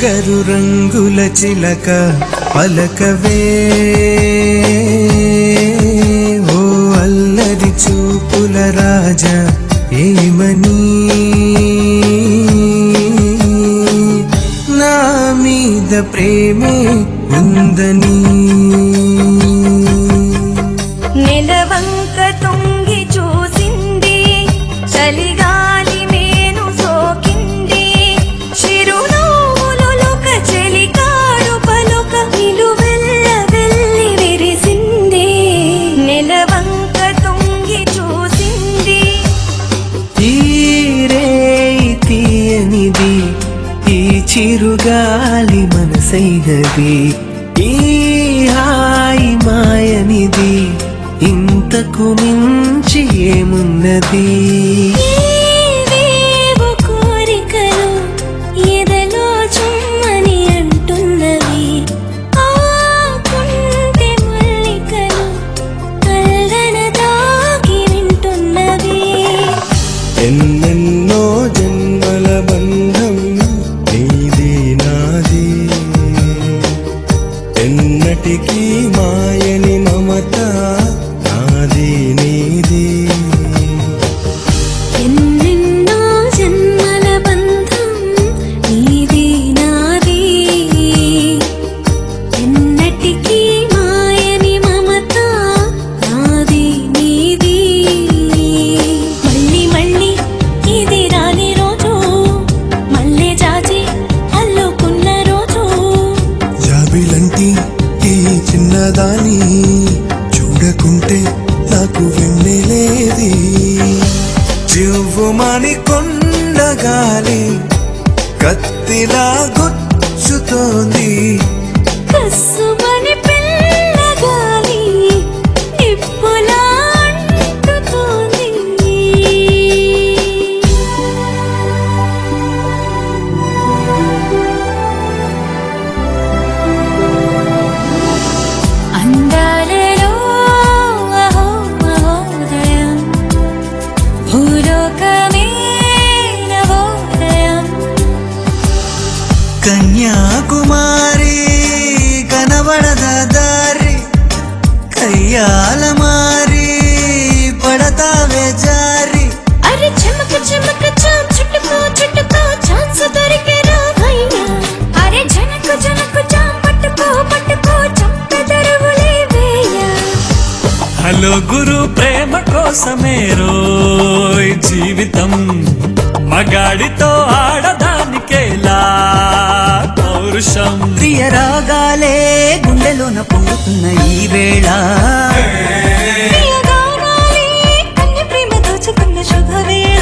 బంగారు రంగుల చిలక పలకవే ఓ అల్లరి చూపుల రాజా ఏమని నా మీద ప్రేమే ఉందని నెలవంక తొంగి చూసింది చలిగాలి మేను సోకింది చిరునవ్వులొక చెలికాడు పలుక నిలువెల్ల వెళ్ళి విరిసింది నెలవంక తొంగి చూసింది తీరే తీయనిది ఈ చిరుగాలి మనసైనది ఈ హాయి మాయనిది ఇంతకు మించి ఏమున్నది ఏవేవో కోరికలు ఎదలో చుమ్మని అంటున్నవి ఆ కుంటె మల్లికలు కల్లన దాగి వింటున్నవి ఎన్నెన్నో జన్మల బంధం నీది నాది ఎన్నటికీ మాయని మమత నాది నీది ఎన్నెన్నో జన్మల బంధం నీది నాది ఎన్నటికీ మాయని మమత నాది నీది మళ్ళీ మళ్ళీ ఇది రాని రోజు మళ్ళీ జాజి అల్లుకున్న రోజు జాబిలంటి ఈ చిన్నదాని చూడకుంటే నాకు వెన్నెలేది చివ్వుమని కొండగాలి కత్తిలా గుచ్చుతోంది కస్సుమని పిల్లగాలి నిప్పులా అంటుతోంది అందాలలో అహో మహోదయం భూలోకమే నవోదయం కన్యాకుమారి కనబడద దారి కయ్యాల మారి పడతావే జారి అరే చెమక చెమక చాం చుట్టుకో చుట్టుకో ఛాన్స్ దొరికే రావయ్యా అరే జనకు జనకు చాం పట్టుకో పట్టుకో చంపెదరువులే వేయ హలో గురు ప్రేమ కోసమే రోయ్ జీవితం మగాడితో ఆడదానికేలా పౌరుషం ప్రియ రాగాలే గుండెలోన పొంగుతున్న ఈ వేళ ప్రియగానాలే కన్య ప్రేమ దోచుకున్న శుభవేళ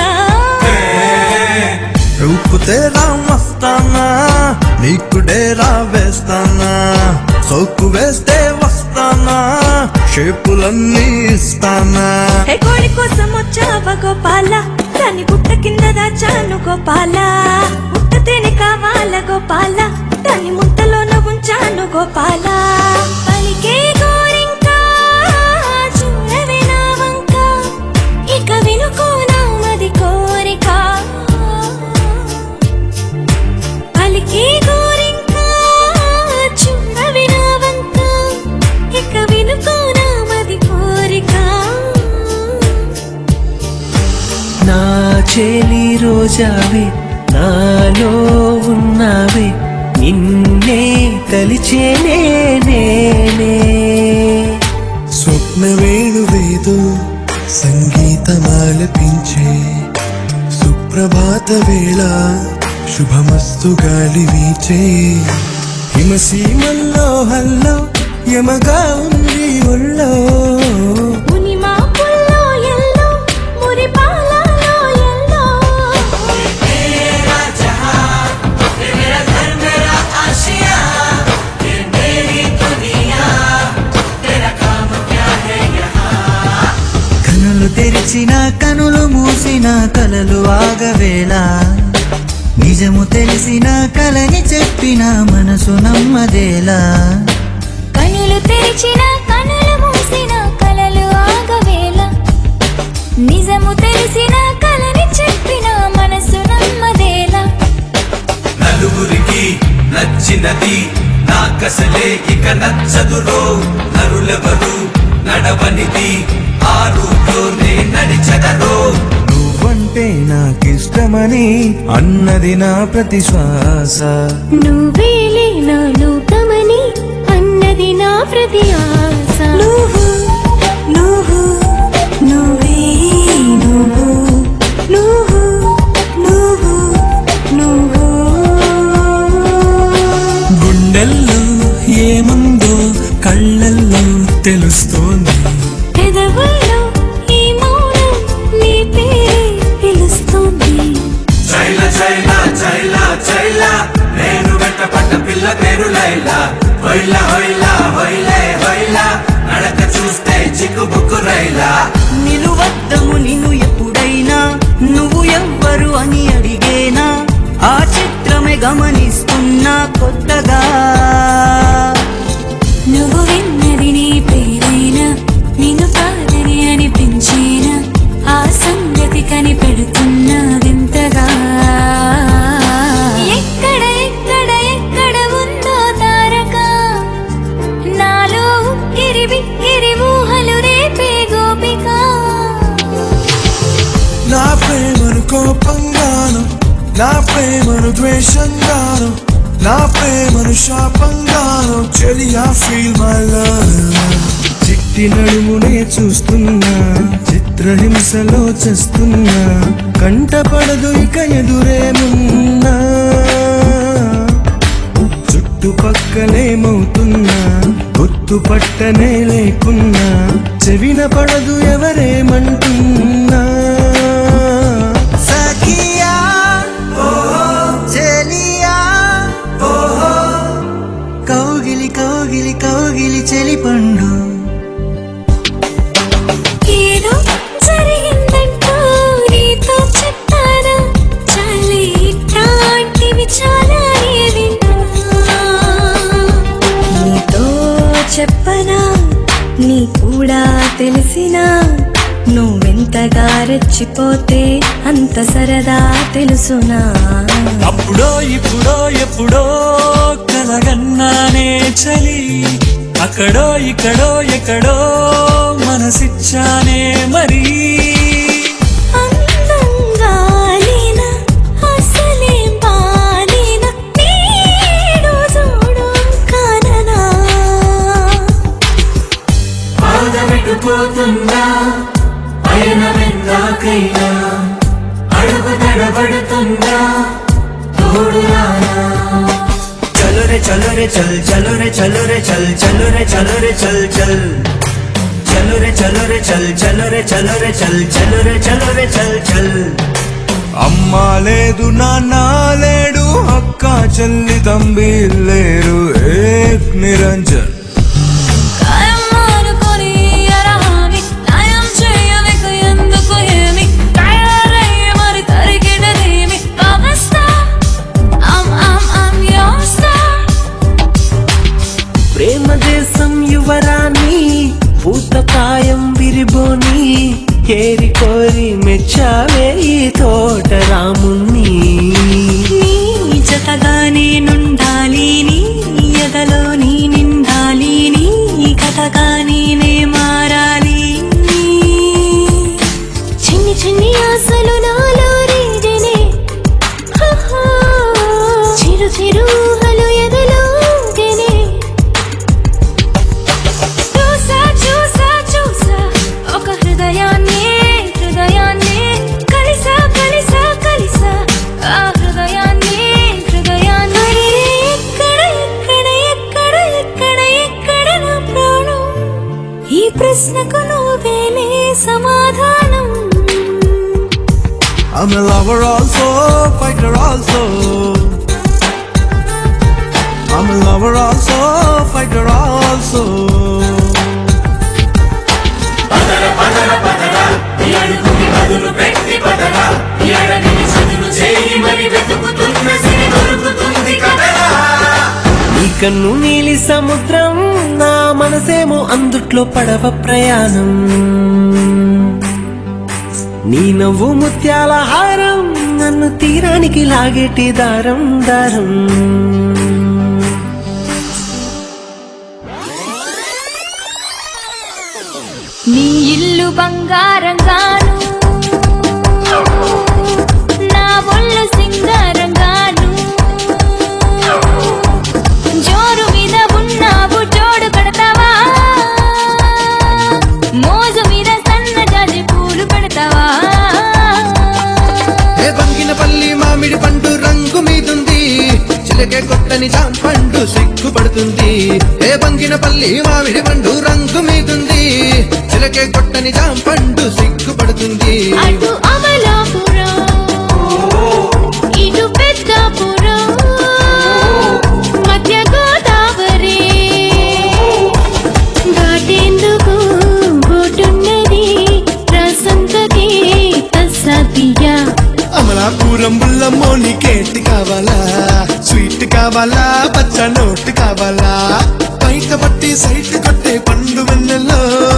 రూపు తేరా మస్తానా నీకు డేరా వేస్తానా సోకు వేస్తే వస్తానా షేపులన్నీ ఇస్తానా హే కోడి కోసం వచ్చావ గోపాల దాని గుట్ట కింద దాచాను గోపాల ముట్ట తేనె కావాల గోపాల దాని ముద్దలోన ఉంచాను గోపాల పలికే గోరింక చూడవే నా వంక ఇక వినుకో నా మది కోరిక పలికే గోరింక చూడవే నా వంక ఇక వినుకో నా మది కోరిక నా చేలి రోజావే నాలో ఉన్నావే నిన్నే తలిచేనే నేనే స్వప్న వేణువేదో సంగీతమాలపించే సుప్రభాత వేళ శుభమస్తు గాలి వీచే హిమసీమల్లో హల్లో యమగా ఉంది ఒళ్ళో ముని మాపుల్లో ఎల్లో మురి పాలలో ఎల్లో కనులు తెరిచిన కనులు మూసిన కలలు ఆగవేళ నిజము తెలిసిన కలని చెప్పిన మనసు నమ్మదేలా కనులు తెరిచిన కనులు మూసిన కలలు ఆగవేళ నిజము తెలిసిన కలని చెప్పిన మనసు నమ్మదేలా నలుగురికి నచ్చదురో నరులెవరు నడవనిది ఆ రూట్లోనే నడిచెదరో నువ్వంటే నాకిష్టమని అన్నది నా ప్రతి శ్వాస నువ్వేలే నా లోకమని అన్నది నా ప్రతి ఆశ నువ్వు నువ్వు నువ్వే నువ్వు నువ్వు నువ్వు నువ్వు గుండెల్లో ఏముందో కళ్ళల్లో తెలుస్తోంది పెదవుల్లో ఈ మౌనం నీ పేరే పిలుస్తోంది చైల చైల చైల చైల నేను వెంటపడ్డ పిల్ల పేరు లైలా హొయ్ల హొయ్ల హొయ్లే హొయ్ల నడక చూస్తే చిక్కుబుక్కు రైలా నిలువద్దము నిన్ను ఎప్పుడైనా నువ్వు ఎవ్వరు అని అడిగేనా ఆ చిత్రమే గమనిస్తున్నా కొత్తగా నువ్వు విన్నది నీ పేరైనా నిన్ను కాదని అనిపించేనా ఆ సంగతి కనిపెడుతున్నా వింతగా ఎక్కడ ఎక్కడ ఎక్కడ ఉందో తారక నాలో ఉక్కిరి బిక్కిరి ఊహలు రేపే గోపిక నా ప్రేమను కోపంగాను నా ప్రేమను ద్వేషంగాను నా ప్రేమను శాపంగాను చెలియా ఫీల్ మై లవ్ చిట్టి నడుమునే చూస్తున్నా చిత్రహింసలో చేస్తున్నా కంటపడదు ఇక ఎదురేమున్నా చుట్టుపక్కలేమవుతున్నా గుర్తుపట్టనే లేకున్నా చెవిన పడదు ఎవరేమంటున్నా సఖియా చెలియా కౌగిలి కౌగిలి కౌగిలి చెలి పండు ఏదో జరిగిందంటూ నీతో చెప్తానా చాలే ఇట్లాంటివి చాలా విన్నా నీతో చెప్పనా నీ కూడా తెలిసినా నువ్వెంతగా రెచ్చిపోతే అంత సరదా తెలుసునా అప్పుడో ఇప్పుడో ఎప్పుడో కలగన్నానే చలి అక్కడో ఇక్కడో ఎక్కడో మనసిచ్చానే మరి అందంగా లేనా అసలేం బాలేనా నీడు చూడు కాననా పాదమెట్టుపోతున్నా పైన వెందాకైనా అడుగు తడబడుతున్నా తోడురానా చలో రే చలో రే చల్ చలో రే చలో రే చల్ చలో రే చలో రే చల్ చల్ చలో రే చలో రే చల్ చలో రే చలో రే చల్ చలో రే చలో రే చల్ చల్ అమ్మా లేదు నాన్న లేడు అక్క చెల్లి తంబి లేరు ఏక్ నిరంజన్ కాయం మానుకొని అరహామి నయం చేయవిక ఎందుకు ఏమి తయారయ్యే మరి తరిగినదేమి అవస్థ అమ్ అమ్ అమ్ యోస్తా ప్రేమ దేశం యువరాణి పూతకాయం విరిబోని ఏరి కోరి మెచ్చావే ఈ తోట రాముణ్ణి నీ జతగా నేనుండాలి నీ ఎదలో నీ నిండాలి నీ కథగా నేనే మారాలి చిన్ని చిన్ని ఆశలు నాలో రేగనే హహా. చిరు చిరు ఊహలు ఎదలోగనే చూసా చూసా చూసా ఒక హృదయాన్ని హృదయాన్ని కలిసా కలిసా కలిసా ఆ హృదయాన్ని హృదయాన్ని ఎక్కడ ఎక్కడ ఎక్కడ ఎక్కడ ఎక్కడ నా ప్రాణం ఈ ప్రశ్నకు నువ్వేలే సమాధానం I'm a lover also, fighter also. I'm a lover also, fighter also. ఈ కన్ను నీలి సముద్రం నా మనసేమో అందుట్లో పడవ ప్రయాణం నీ నవ్వు ముత్యాల హారం నన్ను తీరానికి లాగేటి దారం దారం నీ ఇల్లు బంగారంగాను నా ఒళ్ళు సింగారంగాను జోరు మీద ఉన్నావు జోడు కడతావా మోజు మీద సన్న జాజి పూలు పెడతావా ఏ బంగినపల్లి మామిడి పండు రంగు మీదుంది చిలకే కొట్టని జాంపండు సిగ్గుపడుతుంది ఏ బంగినపల్లి మామిడి పండు రంగు మీదుంది చిలకే కొట్టని జాంపండు సిగ్గుపడుతుంది అటు అమలాపురం ఇటు పెద్దాపురం మధ్య గోదావరి దాటేందుకు బోటున్నది రసంతకి అసాధ్యా అమలాపురం బుల్లమ్మో నీకేంటి కావాలా స్వీట్ కావాలా పచ్చ నోట్ కావాలా బయట పట్టి సైట్ కొట్టే పండు వెన్నెల్లో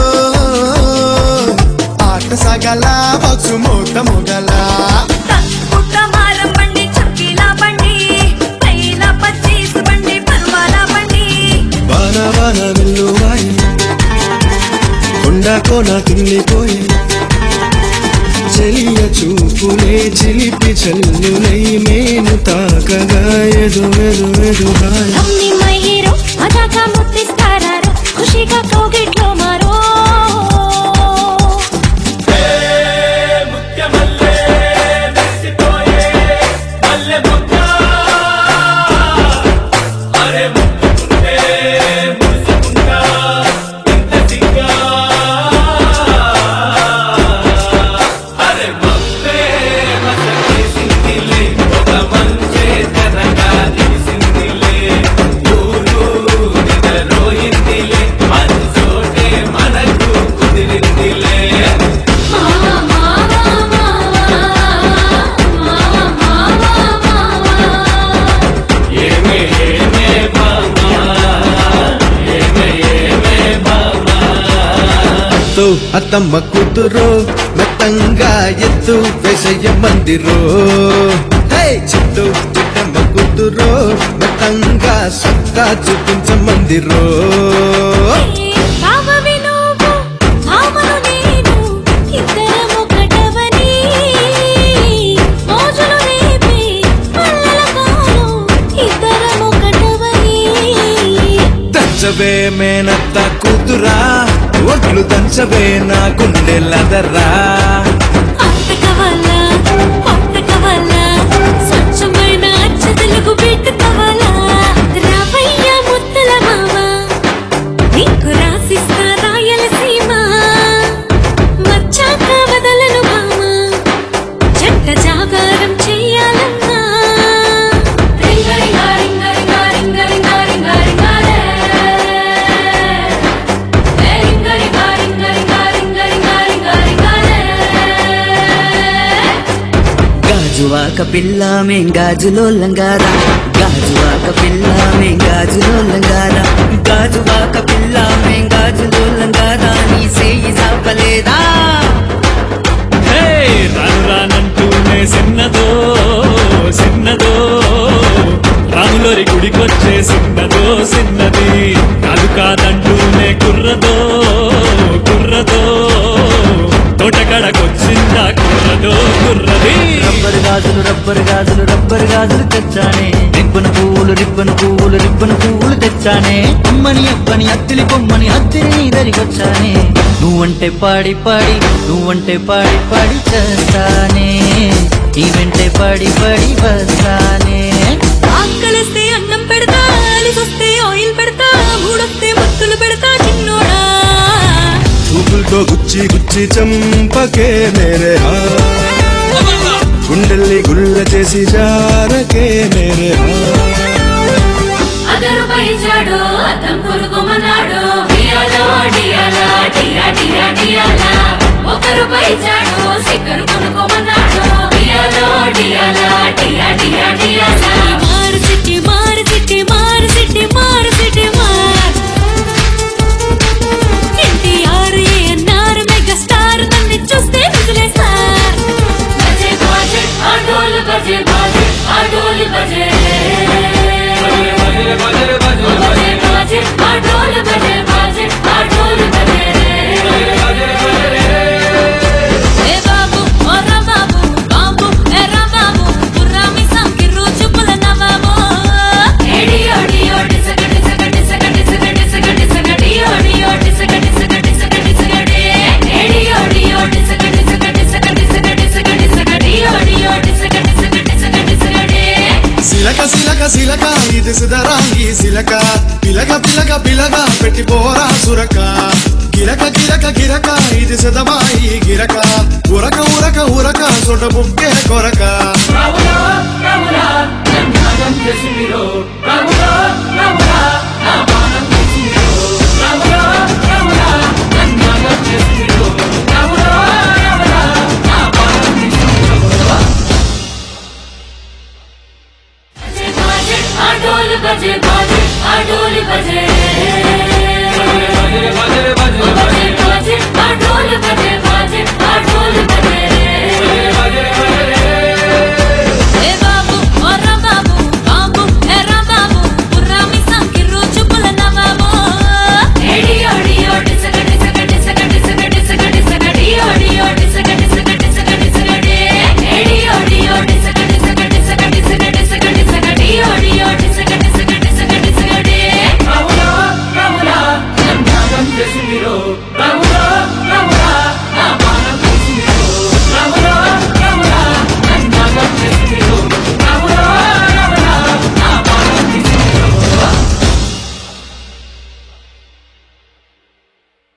ఆట సాగాల బాక్సు మోత మోగలా పుట్ట మారం బండి చక్కీలా బండి పైల పచ్చీసు బండి పరువాల బండి వాన వాన వెల్లువాయి కొండ కోన తిల్లిపోయి చెలియ చూపులే చిలిపి చెల్లులై మేను తాకగా ఎదు ఎదు ఎదు హాయ్ అమ్మి మై హీరో మజాగా ముద్దిస్తారారో ఖుషిగా కౌగిట్లో మారో తో అత్తమ్మ కూతురు మెత్తంగా ఎత్తు వేసయ్య మందిరో హే చిట్టు చిట్టమ్మ కూతురు మెత్తంగా సత్తా చూపించ మందిరో బావవి నువ్వు భామను నేను ఇద్దరం ఒకటవని మోజులు రేపి పల్లల కాను ఇద్దరం ఒకటవని దంచవే మేనత్త కూతురా ఒట్లు దంచవే నా గుండెలదరా అంతకవల్లా పట్టకవల్లా స్వచ్ఛమైన అచ్చ తెలుగు బిడ్డ కవలా రావయ్య ముత్తల మామ నీకు రాసిస్తా రాయలసీమ వచ్చాక వదలను మామ జంట జాగారం చెయ్యాలన్నా రింగరింగా రింగరింగా రింగరింగా రింగా రింగారే. ఏ రింగరింగా రింగరింగా రింగరింగా రింగా రింగారే. గాజువాక పిల్ల మేం గాజులో లంగారా గాజువాక పిల్ల మేం గాజులో లంగారా గాజువాక పిల్ల మేం గాజులో లంగారా నీ సేయి సాపలేదా హే రాను రానంటూనే సిన్నదో సిన్నదో రాములోరి గుడికొచ్చే సిన్నదో సిన్నది కాదు కాదంటూనే కుర్రదో కుర్రదో తోటకడకొచ్చిందా కుర్రదో కుర్రది రబ్బరు గాజులు రబ్బరు గాజులు రబ్బరు గాజులు తెచ్చానే రిబ్బను పువ్వులు రిబ్బను పువ్వులు రిబ్బను పువ్వులు తెచ్చానే అమ్మని అబ్బని అత్తిలి కొమ్మని అత్తిని దరికొచ్చానే నువ్వంటే పాడి పాడి నువ్వంటే పాడి పాడి చేస్తానే ఈ వెంటే పాడి పాడి వస్తానే ఆకలిస్తే అన్నం పెడతా అలిసొస్తే ఆయిల్ పెడతా మూడొస్తే మత్తులు పెడతా చిన్నోడా చూపులతో గుచ్చి గుచ్చి చంపకే మేరే హా గుండెల్ని గుళ్ళ చేసి జారకే మేరే హా అదరు పైచాడు అద్దం కొనుకోమన్నాడు డియాలో డియాలా డియా డియా డియాలా ఒకరు పైచాడు సిక్కరు కొనుకోమన్నాడు డియాలో డియాలా డియా డియా డియాలా మారు సిట్టి మారు సిట్టి మారు సిట్టి మారు సిట్టి మార్ ఎన్టీఆర్ ఏఎన్ఆర్ మెగాస్టార్ నన్ను చూస్తే వదిలేస్తారు బజే బాజే ఆ డోలు బజే బాజే ఆ డోలు బజే బజే బాజే ఆ డోలు బజే బాజే ఆ డోలు బజే సిలక ఇది సిదరాంగి సిలక పిలక పిలక పిలక పెట్టి పోరా సురక గిరక గిరక గిరక ఇది సిదబాయి గిరక ఉరక ఉరక ఉరక సొట బుక్కే కొరక बजे बाजे आडोल बजे बाजे आडोल बजे बजे बाजे आडोल बजे बाजे आडोल बजे ఏ బాబు ఒర్ర బాబు బాబు ఎర్ర బాబు పుర్రామి సంకి రుచుకుల నవాబు एडियो डियो डिसग डिसग डिसग डिसग डिसग डिसग डियो डियो डिसग डिसग डिसग डिसग डे एडियो डियो डिसग डिसग डिसग डिसग डिसग डिसग डियो डियो डिसग डिसग डिसग डिसग डे రాములా రాములా నన్ను చేసిందిరో రాములా